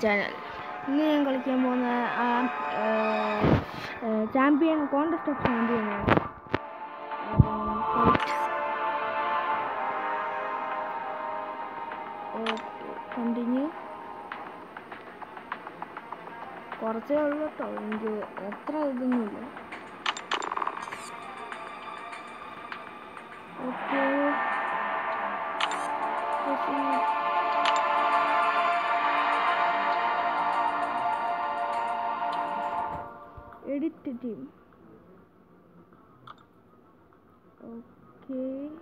Channel ഇന്ന് ഞാൻ കളിക്കാൻ പോകുന്ന ആ ചാമ്പ്യൻ കോൺടെസ്റ്റ് ഓഫ് ചാമ്പ്യനാണ് കണ്ടിന്യൂ കുറച്ചേ ഉള്ളൂ കേട്ടോ എനിക്ക് എത്ര ഇതൊന്നുമില്ല ഓക്കെ എഡിറ്റ് ടീം ഓക്കെ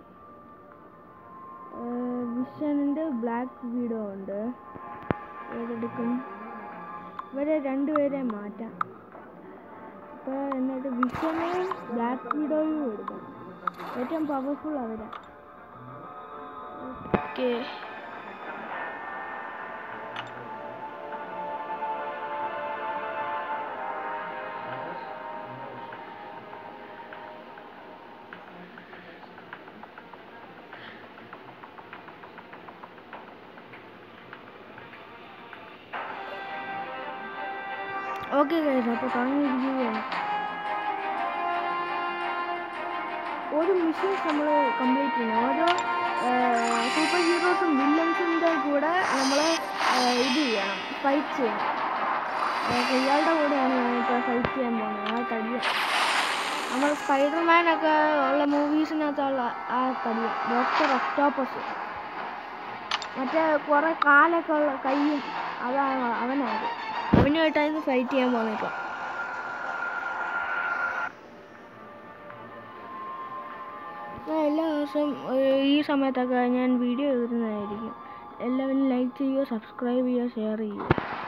വിഷനുണ്ട് ബ്ലാക്ക് വീഡോ ഉണ്ട് ഏതെടുക്കും ഇവരെ രണ്ടുപേരെ മാറ്റാം അപ്പോൾ എന്നിട്ട് വിഷനും ബ്ലാക്ക് വീഡോയും എടുക്കും ഏറ്റവും പവർഫുൾ അവരാ ഓക്കെ ഓക്കെ ഗൈസ് അപ്പോൾ തുടങ്ങിയിരിക്കുകയാണ് ഒരു മിഷൻസ് നമ്മൾ കംപ്ലീറ്റ് ചെയ്യണം ഓരോ സൂപ്പർ ഹീറോസും വില്ലൻസിൻ്റെ കൂടെ നമ്മൾ ഇത് ചെയ്യണം ഫൈറ്റ് ചെയ്യണം ഓക്കെ ഇയാളുടെ കൂടെയാണ് ഞാനിപ്പോൾ ഫൈറ്റ് ചെയ്യാൻ പോകുന്നത് ആ തടിയ നമ്മൾ സ്പൈഡർമാൻ ഒക്കെ ഉള്ള മൂവീസിനകത്തുള്ള ആ തടിയ ഡോക്ടർ ഒക്ടോപ്പസ് മറ്റേ കുറേ കാലൊക്കെ ഉള്ള കൈയും അതാണ് അവനാണ് അവനുമായിട്ടായിരുന്നു ഫൈറ്റ് ചെയ്യാൻ പോകുന്നത് ഇപ്പോൾ ഞാൻ എല്ലാ ദിവസവും ഈ സമയത്തൊക്കെ ഞാൻ വീഡിയോ എഴുതുന്നതായിരിക്കും എല്ലാവരും ലൈക്ക് ചെയ്യുക സബ്സ്ക്രൈബ് ചെയ്യുക ഷെയർ ചെയ്യുക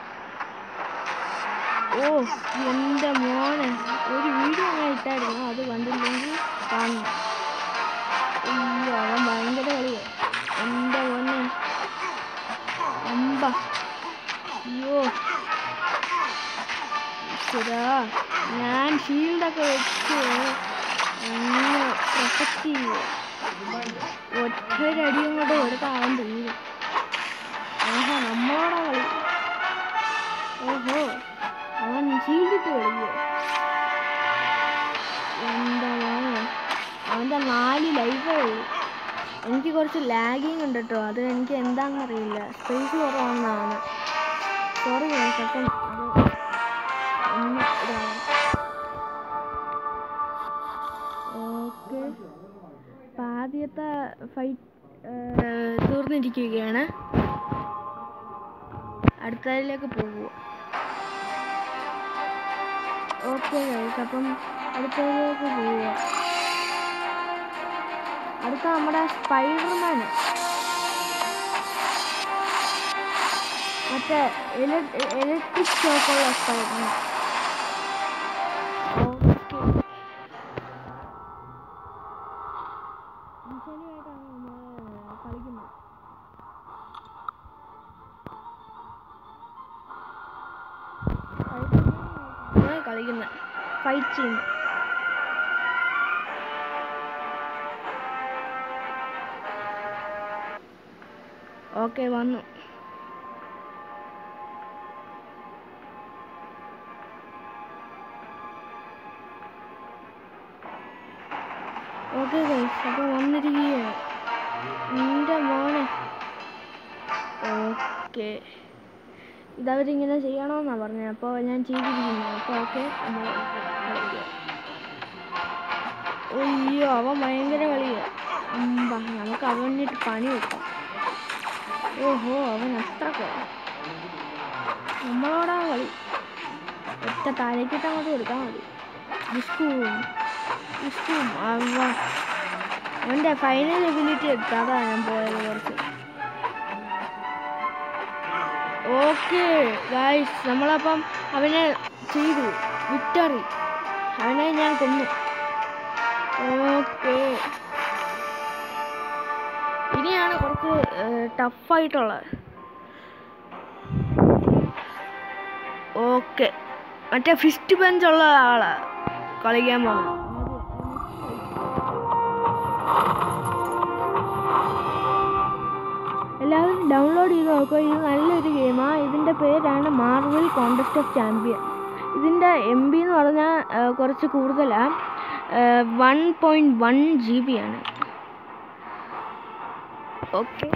ഓ എൻ്റെ മോനെ ഒരു വീഡിയോ ഞാൻ ഇട്ടായിരുന്നു അത് കണ്ടില്ലെങ്കിൽ കാണണം അയ്യോ അവൻ ഭയങ്കര കളിയാണ് എൻ്റെ മോനെ അമ്പ അയ്യോ ശരാ ഞാൻ ഷീൽഡൊക്കെ വെച്ച് അങ്ങനെ പ്രൊട്ടക്റ്റ് ചെയ്യുക ഒറ്റൊരടിയും കൊണ്ട് കൊടുത്താൽ അവൻ തീരും ആഹാ നമ്മളോടാ കളി ഓഹോ അവൻ ഷീൽഡിട്ട് കളിക്കുക എന്താ അവൻ്റെ നാല് ലൈഫേ ഉള്ളൂ എനിക്ക് കുറച്ച് ലാഗിങ് ഉണ്ട് കേട്ടോ അത് എനിക്ക് എന്താണെന്നറിയില്ല സ്പേസ് കുറവാണെന്നാണ് സോറി സെക്കൻഡ് അത് ഒന്ന് ഇതാണ് ഓക്കെ അപ്പം ആദ്യത്തെ ഫൈറ്റ് തീർന്നിരിക്കുകയാണ് അടുത്തതിലേക്ക് പോകുക ഓക്കെ ഗൈസ് അപ്പം അടുത്തതിലേക്ക് പോവുക അടുത്ത നമ്മുടെ സ്പൈഡർമാൻ മറ്റേ ഇലക്ട്രിക് ഷോക്കുള്ള സ്പൈഡർമാൻ ഓക്കെ മിഷനുമായിട്ടാണ് നമ്മൾ കളിക്കുന്നത് കളിക്കുന്നത് ഫൈറ്റ് ചെയ്യുന്നു ഓക്കെ വന്നു ഓക്കെ ഗൈസ് അപ്പോൾ വന്നിരിക്കുകയാണ് നിൻ്റെ മോനെ ഓക്കെ ഇതവരിങ്ങനെ ചെയ്യണമെന്നാണ് പറഞ്ഞത് അപ്പോൾ ഞാൻ ചെയ്തിരിക്കുന്നു അപ്പോൾ ഓക്കെ നമ്മൾ അയ്യോ അവൻ ഭയങ്കര കളിയാണ് അമ്പ നമുക്ക് അവനിട്ട് പണി വെക്കാം ഓഹോ അവൻ അത്ര നമ്മളോടാ കളി ഒറ്റ താഴേക്കിട്ട് അങ്ങോട്ട് കൊടുത്താൽ മതി ഡിസ്കും ഡിസ്കും അവ അവൻ്റെ ഫൈനൽ എബിലിറ്റി എടുത്ത അതാ ഞാൻ പോയത് കുറച്ച് ഓക്കെ ഗായ്സ് നമ്മളപ്പം അവനെ ചെയ്തു വിക്ടറി അവനെ ഞാൻ കൊന്നു ഓക്കെ ഇനിയാണ് കുറച്ച് ടഫായിട്ടുള്ളത് ഓക്കെ മറ്റേ ഫിസ്റ്റ് ബെഞ്ചുള്ള ആളാ കളിക്കാൻ പോകുന്നത് എല്ലാവരും ഡൗൺലോഡ് ചെയ്ത് നോക്കുക ഇത് നല്ലൊരു ഗെയിമാണ് ഇതിൻ്റെ പേരാണ് മാർവൽ കോണ്ടസ്റ്റ് ഓഫ് ചാമ്പ്യൻ ഇതിൻ്റെ എം ബി എന്ന് പറഞ്ഞാൽ ആ, കുറച്ച് കൂടുതലാണ് one point one G B ആണ് ഓക്കെ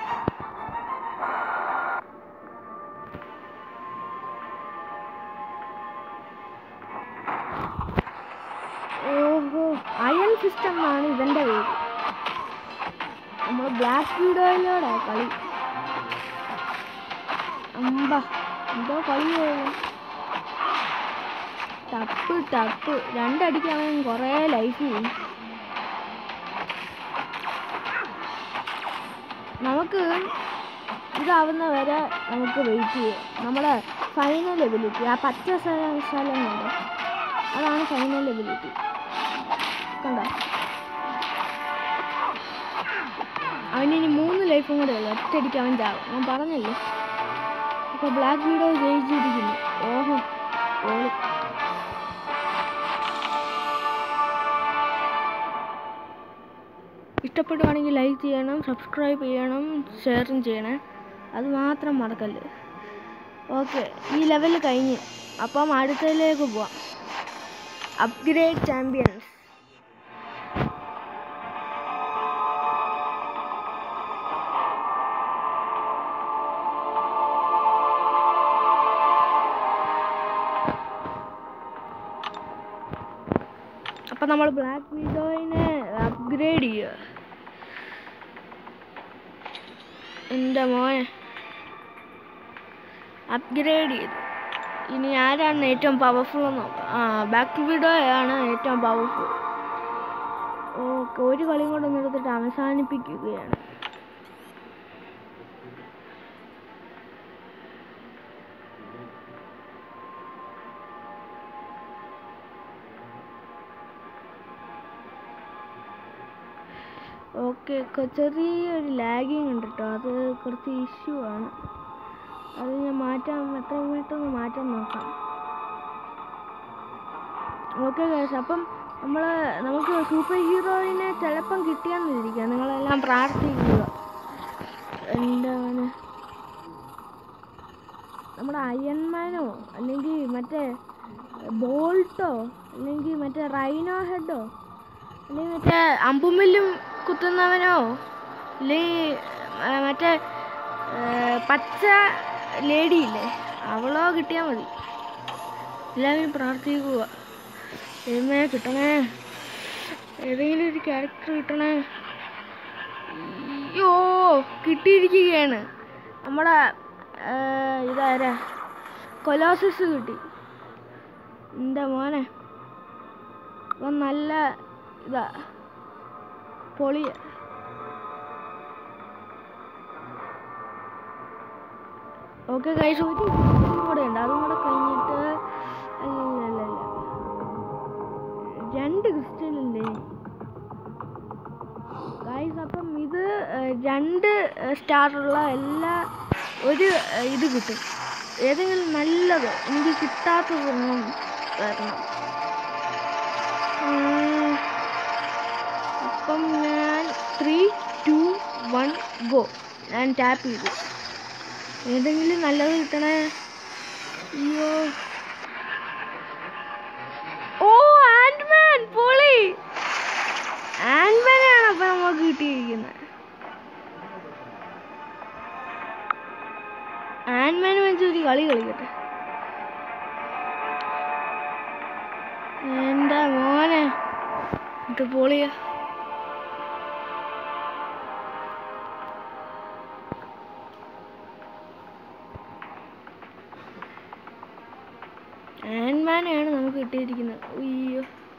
ഓഹോ അയൺ ഫിസ്റ്റ് എന്നാണ് ഇതിൻ്റെ പേര് നമ്മൾ ബ്ലാക്ക് വീഡിയോയിലൂടെ കളി അമ്പ എന്തോ കളിയാണ് ടപ്പ് ടപ്പ് രണ്ടടിക്കാണെങ്കിൽ കുറേ ലൈഫ് ചെയ്യും നമുക്ക് ഇതാവുന്ന വരെ നമുക്ക് വെയിറ്റ് ചെയ്യാം നമ്മുടെ ഫൈനൽ എബിലിറ്റി ആ പച്ച സ്ഥലം സ്ഥലം കണ്ടോ അതാണ് ഫൈനൽ എബിലിറ്റി കണ്ടോ അവനിനി മൂന്ന് ലൈഫും കൂടെ ഉള്ളു ഒറ്റയടിക്ക് അവൻ ചാവും ഞാൻ പറഞ്ഞല്ലേ അപ്പോൾ ബ്ലാക്ക് വീഡോ ജയിച്ചിരിക്കുന്നു ഓഹോ ഓളി ഇഷ്ടപ്പെടുവാണെങ്കിൽ ലൈക്ക് ചെയ്യണം സബ്സ്ക്രൈബ് ചെയ്യണം ഷെയറും ചെയ്യണേ അത് മാത്രം മറക്കല്ല് ഓക്കെ ഈ ലെവൽ കഴിഞ്ഞ് അപ്പം അടുത്തതിലേക്ക് പോവാം അപ്ഗ്രേഡ് ചാമ്പ്യൻസ് അപ്പം നമ്മൾ ബ്ലാക്ക് വിഡോയിനെ അപ്ഗ്രേഡ് ചെയ്യുക എൻ്റെ മോനെ അപ്ഗ്രേഡ് ചെയ്തു ഇനി ആരാണ് ഏറ്റവും പവർഫുൾ എന്ന് നോക്കാം ആ ബാക്ക് വിഡോയാണ് ഏറ്റവും പവർഫുൾ ഓക്കെ ഒരു കളി കൂടെ ഒന്ന് എടുത്തിട്ട് അവസാനിപ്പിക്കുകയാണ് ഓക്കെ ചെറിയൊരു ലാഗിങ് ഉണ്ട് കേട്ടോ അത് കുറച്ച് ഇഷ്യൂ ആണ് അത് ഞാൻ മാറ്റാൻ എത്ര പെട്ടെന്ന് മാറ്റാൻ നോക്കാം ഓക്കെ ഗൈസ് അപ്പം നമ്മൾ നമുക്ക് സൂപ്പർ ഹീറോയിനെ ചിലപ്പം കിട്ടിയാന്നിരിക്കുക നിങ്ങളെല്ലാം പ്രാർത്ഥിക്കുക എൻ്റെ മോനെ നമ്മുടെ അയൺമാനോ അല്ലെങ്കിൽ മറ്റേ ബോൾട്ടോ അല്ലെങ്കിൽ മറ്റേ റൈനോ ഹെഡോ അല്ലെങ്കിൽ മറ്റേ അമ്പുമില്ലും കുത്തുന്നവനോ അല്ലെങ്കിൽ ആ, മറ്റേ ആ, പച്ച ലേഡി ഇല്ലേ അവളോ കിട്ടിയാൽ മതി എല്ലാവരും പ്രാർത്ഥിക്കുക ദൈവമേ കിട്ടണേ ഏതെങ്കിലും ഒരു ക്യാരക്ടർ കിട്ടണേ അയ്യോ കിട്ടിയിരിക്കുകയാണ് നമ്മുടെ ആ, ഇതാരാ കൊലോസസ് കിട്ടി എൻ്റെ മോനെ ഇവൻ നല്ല ഇതാ പൊളിയ ഓക്കെ കഴിച്ച് ഒരു ഇതും കൂടെ ഉണ്ട് അതും കൂടെ കഴിഞ്ഞിട്ട് അല്ലല്ലല്ല രണ്ട് ക്രിസ്റ്റലില്ലേ ഗൈസ് അപ്പം ഇത് ഏഹ്, രണ്ട് സ്റ്റാറുള്ള എല്ലാ ഒരു ഏഹ്, ഇത് കിട്ടും ഏതെങ്കിലും നല്ലത് എനിക്ക് കിട്ടാത്തതൊന്നും വരണം ഉം. അപ്പം ഞാൻ ത്രീ ടു വൺ ഗോ ഞാൻ ടാപ്പ് ചെയ്തു ഏതെങ്കിലും നല്ലത് കിട്ടണേ അയ്യോ ഓ ആൻഡ്മാൻ പൊളി ആൻഡ്മാനാണ് അപ്പം നമുക്ക് കിട്ടിയിരിക്കുന്നത് ആൻഡ്മാൻ വെച്ച് ഒരു കളി കളിക്കട്ടെ എൻ്റെ മോനെ ഇത് പൊളിയാ ആൻഡ്മാനെയാണ് നമുക്ക് കിട്ടിയിരിക്കുന്നത് അയ്യോ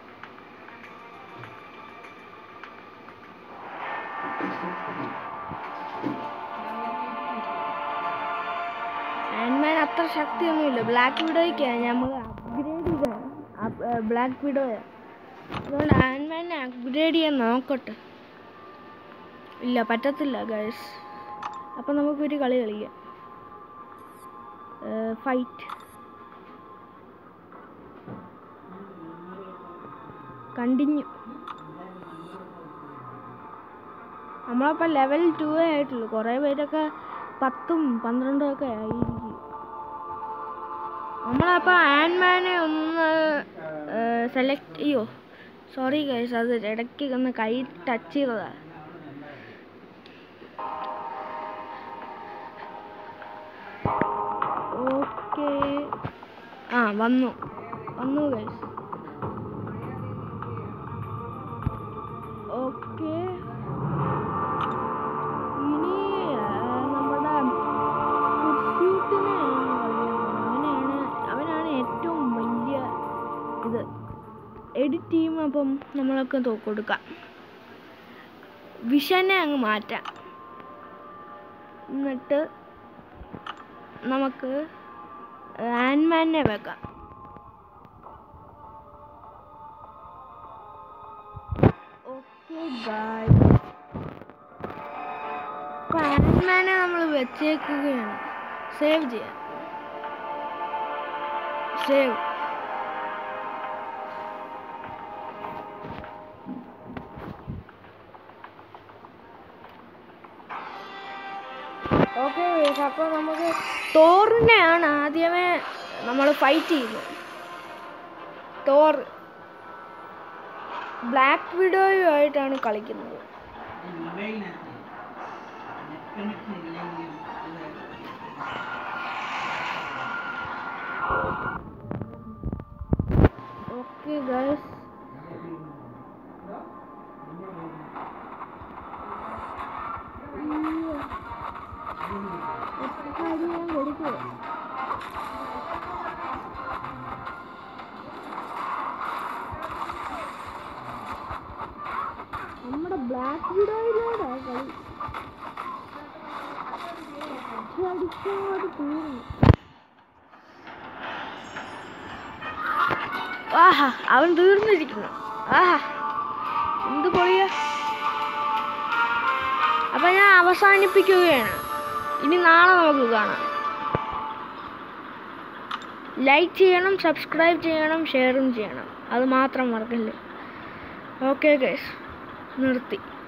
ആൻഡ്മാൻ അത്ര ശക്തിയൊന്നുമില്ല ബ്ലാക്ക് വിഡോയ്ക്കാണ് നമ്മൾ അപ്ഗ്രേഡ് ചെയ്തതാണ് ബ്ലാക്ക് വിഡോയ അതുകൊണ്ട് ആൻഡ്മാനെ അപ്ഗ്രേഡ് ചെയ്യാൻ നോക്കട്ടെ ഇല്ല പറ്റത്തില്ല ഗൈസ് അപ്പം നമുക്കൊരു കളി കളിക്കാം ഫൈറ്റ് കണ്ടിന്യൂ നമ്മളപ്പോൾ ലെവൽ ടു ആയിട്ടുള്ളൂ കുറേ പേരൊക്കെ പത്തും പന്ത്രണ്ടും ഒക്കെ ആയിരിക്കും നമ്മളപ്പോൾ ആൻമാനെ ഒന്ന് സെലക്ട് ചെയ്യോ സോറി ഗൈസ് അത് ഇടയ്ക്ക് ഒന്ന് കൈ ടച്ച് ചെയ്തതാ ഓക്കെ ആ വന്നു വന്നു ഗൈസ് ഓക്കെ ഇനി ആ, നമ്മുടെ pursuit-നെയാണ് കളിക്കാൻ പോകുന്നത്. അവനാണ് അവനാണ് ഏറ്റവും വലിയ ഇത് എഡിറ്റ് ടീം അപ്പം നമ്മളൊക്കെ തോ കൊടുക്കാം വിഷനെ അങ്ങ് മാറ്റാം എന്നിട്ട് നമുക്ക് ആൻമാനെ വെക്കാം ഓക്കെ ഗായ്സ് അപ്പോൾ ആൻമാനെ നമ്മൾ വെച്ചേക്കുകയാണ് സേവ് ചെയ്യാൻ സേവ് ഓക്കെ അപ്പോൾ നമുക്ക് തോറിനെയാണ് ആദ്യമേ നമ്മൾ ഫൈറ്റ് ചെയ്യുന്നത് തോർ ബ്ലാക്ക് വിഡോയുമായിട്ടാണ് കളിക്കുന്നത് ഓക്കെ ഗൈസ് ഞാൻ കൊടുക്കുക നമ്മുടെ ബ്ലാക്ക് വിഡോയിലൂടെ കളി അടിച്ചോട് തീർന്നു ആഹാ അവൻ തീർന്നിരിക്കുന്നു ആഹാ എന്ത് പൊളിയ അപ്പൊ ഞാൻ അവസാനിപ്പിക്കുകയാണ് ഇനി നാളെ നമുക്ക് കാണാം ലൈക്ക് ചെയ്യണം സബ്സ്ക്രൈബ് ചെയ്യണം ഷെയറും ചെയ്യണം അത് മാത്രം മറക്കല്ലേ ഓക്കെ ഗൈസ് നിർത്തി